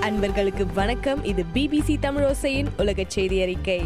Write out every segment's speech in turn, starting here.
அன்பர்களுக்கு வணக்கம் இது பிபிசி தமிழோசையின் உலக செய்தி அறிக்கை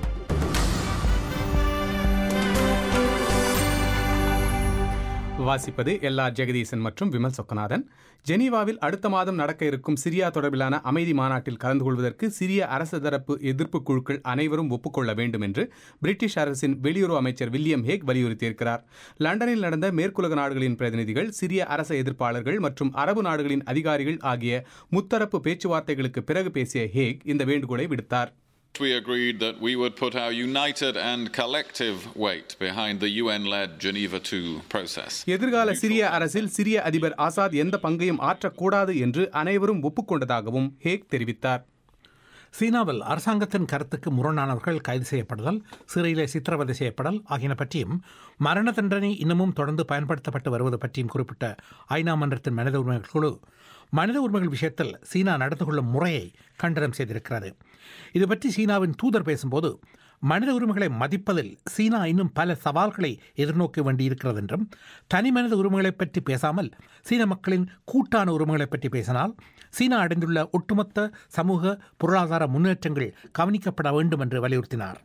வாசிப்பது எல் ஆர் ஜெகதீசன் மற்றும் விமல் சொக்கநாதன் ஜெனீவாவில் அடுத்த மாதம் நடக்க இருக்கும் சிரியா தொடர்பிலான அமைதி மாநாட்டில் கலந்து கொள்வதற்கு சிரிய அரசு தரப்பு எதிர்ப்பு குழுக்கள் அனைவரும் ஒப்புக்கொள்ள வேண்டும் என்று பிரிட்டிஷ் அரசின் வெளியுறவு அமைச்சர் வில்லியம் ஹேக் வலியுறுத்தியிருக்கிறார் லண்டனில் நடந்த மேற்குலக நாடுகளின் பிரதிநிதிகள் சிரிய அரச எதிர்ப்பாளர்கள் மற்றும் அரபு நாடுகளின் அதிகாரிகள் ஆகிய முத்தரப்பு பேச்சுவார்த்தைகளுக்கு பிறகு பேசிய ஹேக் இந்த வேண்டுகோளை விடுத்தார் We agreed that we would put our united and collective weight behind the UN led Geneva II process. எதிர்கால சிரிய அரசில் சிரிய அதிபர் ஆசாத் எந்த பங்கையும் ஆற்றக்கூடாது என்று அனைவரும் ஒப்புக்கொண்டதாகவும் ஹேக் தெரிவித்தார் சீனாவில் அரசாங்கத்தின் கருத்துக்கு முரணானவர்கள் கைது செய்யப்படுதல் சிறையிலே சித்திரவதை செய்யப்படல் ஆகியன பற்றியும் மரண தண்டனை இன்னமும் தொடர்ந்து பயன்படுத்தப்பட்டு வருவது பற்றியும் குறிப்பிட்ட ஐநா மன்றத்தின் மனித உரிமைகள் குழு மனித உரிமைகள் விஷயத்தில் சீனா நடந்து கொள்ளும் முறையை கண்டனம் செய்திருக்கிறது இது பற்றி சீனாவின் தூதர் பேசும்போது மனித உரிமைகளை மதிப்பதில் சீனா இன்னும் பல சவால்களை எதிர்நோக்க வேண்டியிருக்கிறது என்றும் தனி மனித உரிமைகளை பற்றி பேசாமல் சீன மக்களின் கூட்டான உரிமைகளை பற்றி பேசினால் சீனா அடைந்துள்ள ஒட்டுமொத்த சமூக பொருளாதார முன்னேற்றங்கள் கவனிக்கப்பட வேண்டும் என்று வலியுறுத்தினார்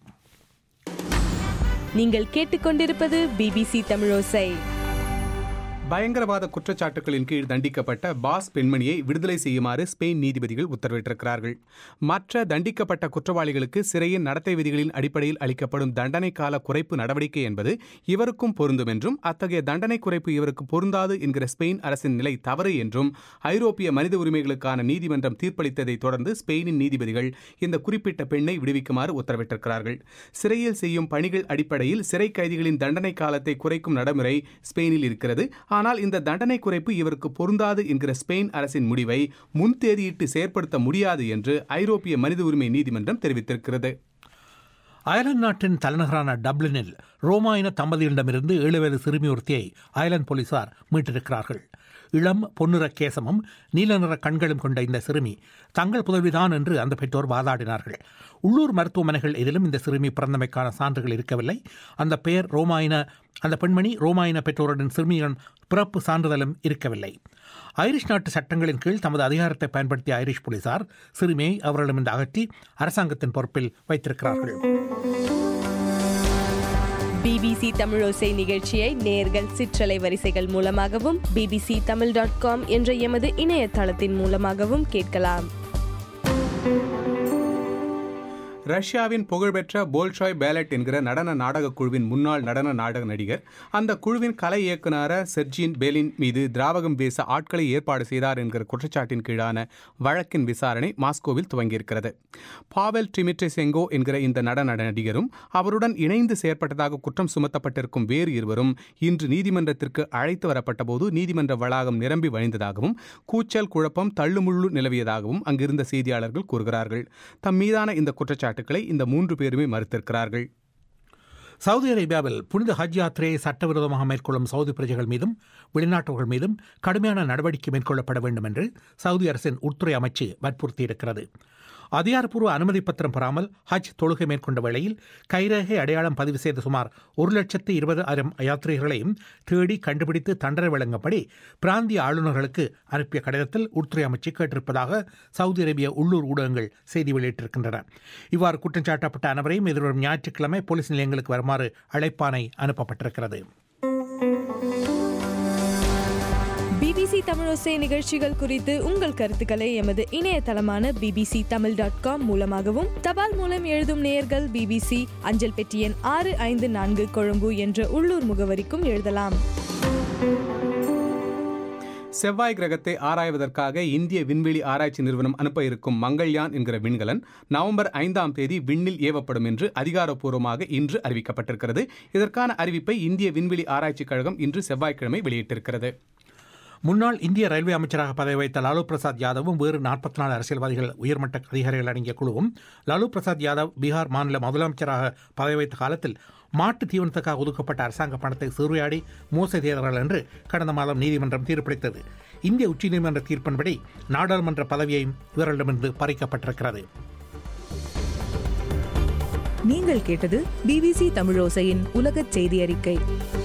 நீங்கள் கேட்டுக்கொண்டிருப்பது பிபிசி தமிழோசை பயங்கரவாத குற்றச்சாட்டுகளின் கீழ் தண்டிக்கப்பட்ட பாஸ் பெண்மணியை விடுதலை செய்யுமாறு ஸ்பெயின் நீதிபதிகள் உத்தரவிட்டிருக்கிறார்கள் மற்ற தண்டிக்கப்பட்ட குற்றவாளிகளுக்கு சிறையின் நடத்தை விதிகளின் அடிப்படையில் அளிக்கப்படும் தண்டனை கால குறைப்பு நடவடிக்கை என்பது இவருக்கும் பொருந்தும் என்றும் அத்தகைய தண்டனை குறைப்பு இவருக்கு பொருந்தாது என்கிற ஸ்பெயின் அரசின் நிலை தவறு என்றும் ஐரோப்பிய மனித உரிமைகளுக்கான நீதிமன்றம் தீர்ப்பளித்ததை தொடர்ந்து ஸ்பெயினின் நீதிபதிகள் இந்த குறிப்பிட்ட பெண்ணை விடுவிக்குமாறு உத்தரவிட்டிருக்கிறார்கள் சிறையில் செய்யும் பணிகள் அடிப்படையில் சிறை கைதிகளின் தண்டனை காலத்தை குறைக்கும் நடைமுறை ஸ்பெயினில் இருக்கிறது ஆனால் இந்த தண்டனை குறைப்பு இவருக்கு பொருந்தாது என்கிற ஸ்பெயின் அரசின் முடிவை முன்தேதியிட்டு செயற்படுத்த முடியாது என்று ஐரோப்பிய மனித உரிமை நீதிமன்றம் தெரிவித்திருக்கிறது அயர்லாந்து நாட்டின் தலைநகரான டப்ளினில் ரோமா இன தம்பதியிடமிருந்து ஏழு வயது சிறுமி ஒருத்தியை அயர்லாந்து போலீசார் மீட்டிருக்கிறார்கள் இளம் பொன்னிற கேசமும் நீல நிற கண்களும் கொண்ட இந்த சிறுமி தங்கள் புதல்விதான் என்று அந்த பெற்றோர் வாதாடினார்கள் உள்ளூர் மருத்துவமனைகள் எதிலும் இந்த சிறுமி பிறந்தமைக்கான சான்றுகள் இருக்கவில்லை அந்த பெயர் ரோமாயின அந்த பெண்மணி ரோமாயின பெற்றோருடன் சிறுமியின் பிறப்பு சான்றிதழும் இருக்கவில்லை ஐரிஷ் நாட்டு சட்டங்களின் கீழ் தமது அதிகாரத்தை பயன்படுத்திய ஐரிஷ் போலீசார் சிறுமியை அவர்களிடமிருந்து அகற்றி அரசாங்கத்தின் பொறுப்பில் வைத்திருக்கிறார்கள் பிபிசி தமிழோசை நிகழ்ச்சியை நேர்கள் சிற்றலை வரிசைகள் மூலமாகவும் பிபிசி தமிழ் டாட் காம் என்ற எமது இணையதளத்தின் மூலமாகவும் கேட்கலாம் ரஷ்யாவின் புகழ்பெற்ற போல்ஷாய் பேலட் என்கிற நடன நாடகக் குழுவின் முன்னாள் நடன நாடக நடிகர் அந்த குழுவின் கலை இயக்குநர செர்ஜின் பேலின் மீது திராவகம் பேச ஆட்களை ஏற்பாடு செய்தார் என்கிற குற்றச்சாட்டின் கீழான வழக்கின் விசாரணை மாஸ்கோவில் துவங்கியிருக்கிறது பாவெல் டிமிட்ரிசெங்கோ என்கிற இந்த நடன நடிகரும் அவருடன் இணைந்து செயற்பட்டதாக குற்றம் சுமத்தப்பட்டிருக்கும் வேறு இருவரும் இன்று நீதிமன்றத்திற்கு அழைத்து வரப்பட்ட போது நீதிமன்ற வளாகம் நிரம்பி வழிந்ததாகவும் கூச்சல் குழப்பம் தள்ளுமுள்ளு நிலவியதாகவும் அங்கிருந்த செய்தியாளர்கள் கூறுகிறார்கள் தம் மீதான இந்த குற்றச்சாட்டு குற்றச்சாட்டுகளை இந்த மூன்று பேருமே மறுத்திருக்கிறார்கள் சவுதி அரேபியாவில் புனித ஹஜ் யாத்திரையை சட்டவிரோதமாக மேற்கொள்ளும் சவுதி பிரஜைகள் மீதும் வெளிநாட்டவர்கள் மீதும் கடுமையான நடவடிக்கை மேற்கொள்ளப்பட வேண்டும் என்று சவுதி அரசின் உள்துறை அமைச்சு வற்புறுத்தியிருக்கிறது அதிகாரப்பூர்வ அனுமதி பத்திரம் பெறாமல் ஹஜ் தொழுகை மேற்கொண்ட வேளையில் கைரேகை அடையாளம் பதிவு செய்த சுமார் ஒரு லட்சத்து இருபது ஆயிரம் யாத்ரீகர்களையும் தேடி கண்டுபிடித்து தண்டனை வழங்கப்படி பிராந்திய ஆளுநர்களுக்கு அனுப்பிய கடிதத்தில் உள்துறை அமைச்சு கேட்டிருப்பதாக சவுதி அரேபிய உள்ளூர் ஊடகங்கள் செய்தி வெளியிட்டிருக்கின்றன இவ்வாறு குற்றம் சாட்டப்பட்ட அனைவரையும் எதிர்வரும் ஞாயிற்றுக்கிழமை போலீஸ் நிலையங்களுக்கு வருமாறு அழைப்பானை அனுப்பப்பட்டிருக்கிறது பிபிசி தமிழோசை நிகழ்ச்சிகள் குறித்து உங்கள் கருத்துக்களை எமது இணையதளமான பிபிசி தமிழ் டாட் காம் மூலமாகவும் தபால் மூலம் எழுதும் நேயர்கள் பிபிசி அஞ்சல் பெட்டி எண் ஆறு ஐந்து நான்கு கொழும்பு என்ற உள்ளூர் முகவரிக்கும் எழுதலாம் செவ்வாய் கிரகத்தை ஆராய்வதற்காக இந்திய விண்வெளி ஆராய்ச்சி நிறுவனம் அனுப்ப இருக்கும் மங்கள்யான் என்கிற விண்கலன் நவம்பர் ஐந்தாம் தேதி விண்ணில் ஏவப்படும் என்று அதிகாரப்பூர்வமாக இன்று அறிவிக்கப்பட்டிருக்கிறது இதற்கான அறிவிப்பை இந்திய விண்வெளி ஆராய்ச்சிக் கழகம் இன்று செவ்வாய்க்கிழமை வெளியிட்டிருக்கிறது முன்னாள் இந்திய ரயில்வே அமைச்சராக பதவி வைத்த லாலு பிரசாத் யாதவும் வேறு நாற்பத்தி நாலு அரசியல்வாதிகள் உயர்மட்ட அதிகாரிகள் அடங்கிய குழுவும் லாலு பிரசாத் யாதவ் பீகார் மாநில முதலமைச்சராக பதவி வைத்த காலத்தில் மாட்டு தீவனத்துக்காக ஒதுக்கப்பட்ட அரசாங்க பணத்தை சூறையாடி மோசடி செய்தார்கள் என்று கடந்த மாதம் நீதிமன்றம் தீர்ப்பளித்தது இந்திய உச்சநீதிமன்ற தீர்ப்பின்படி நாடாளுமன்ற பதவியையும் இவர்களிடமிருந்து பறிக்கப்பட்டிருக்கிறது நீங்கள் கேட்டது பிபிசி தமிழோசையின் உலகச் செய்தி அறிக்கை